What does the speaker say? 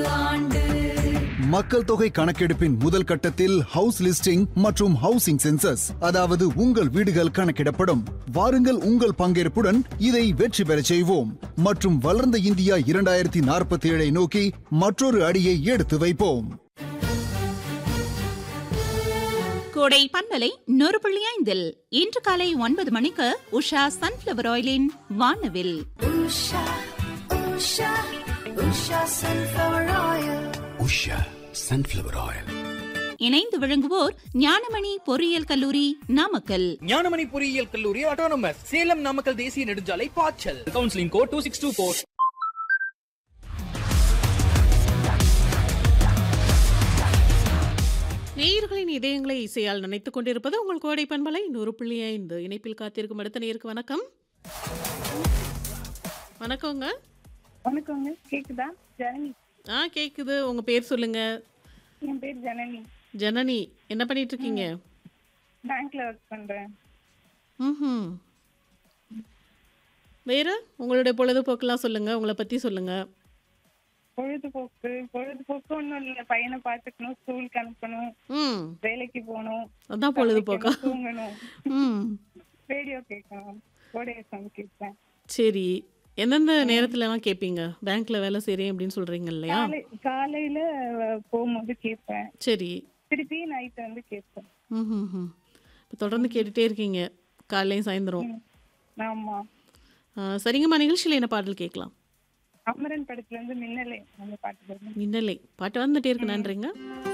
ஆண்டு மக்கள் தொகை கணக்கெடுப்பின் முதல் கட்டத்தில் ஹவுஸ் லிஸ்டிங் மற்றும் ஹவுசிங் சென்சஸ் அதாவது உங்கள் வீடுகள் கணக்கிடப்படும் வாருங்கள் உங்கள் பங்கேற்புடன் இதை வெற்றி பெறச் செய்வோம் மற்றும் வளர்ந்த இந்தியா இரண்டாயிரத்தி நாற்பத்தி ஏழை நோக்கி மற்றொரு அடியை எடுத்து வைப்போம் கோடை பண்பலை நூறு புள்ளி ஐந்தில் இன்று காலை ஒன்பது மணிக்கு உஷா சன்ஃபிளவர் ஆயிலின் வானவில் Usha Usha Usha sunflower oil Usha sunflower oil இணைந்து விளங்குவோர் ஞானமணி பொறியியல் கல்லூரி நாமக்கல் ஞானமணி பொறியியல் கல்லூரி ஆட்டோனமஸ் சேலம் நாமக்கல் தேசிய நெடுஞ்சாலை பாய்ச்சல் counselling code two six two four நேயர்களின் இதயங்களை இசையால் நினைத்துக் கொண்டிருப்பது உங்கள் கோடை பண்பலை நூறு புள்ளி ஐந்து இணைப்பில் காத்திருக்கும் அடுத்த நேருக்கு வணக்கம் வணக்கங்க வணக்கங்க கேக்குதா ஜனனி ஆ கேக்குது உங்க பேர் சொல்லுங்க என் பேர் ஜனனி ஜனனி என்ன பண்ணிட்டு இருக்கீங்க பேங்க்ல ஒர்க் பண்றேன் ம் வேற உங்களுடைய பொழுதுபோக்கெல்லாம் சொல்லுங்க உங்களை பத்தி சொல்லுங்க பொழுதுபோக்கு பொழுதுபோக்கு ஒன்றும் இல்லை பையனை பார்த்துக்கணும் ஸ்கூலுக்கு அனுப்பணும் ம் வேலைக்கு போகணும் அதான் பொழுதுபோக்கா சமைக்கணும், தூங்கணும் ம் ரேடியோ கேட்கணும் கோடைய சாங் கேட்பேன் சரி எந்தெந்த நேரத்துலலாம் கேட்பீங்க பேங்க்ல வேலை செய்றேன் அப்படின்னு சொல்றீங்க இல்லையா காலை காலையில அஹ், போகும்போது கேட்பேன் சரி திருப்பி நைட் வந்து கேட்பேன் ம் ம் ம் இப்போ தொடர்ந்து கேட்டுட்டே இருக்கீங்க காலையும் சாயந்தரம் ஆமா ஆ, சரிங்கம்மா நிகழ்ச்சியில் என்ன பாடல் கேட்கலாம் அமரன் படத்துல இருந்து மின்னலே அந்த பாட்டு பாருங்க மின்னலை பாட்டு வந்துட்டே இருக்கு நன்றிங்க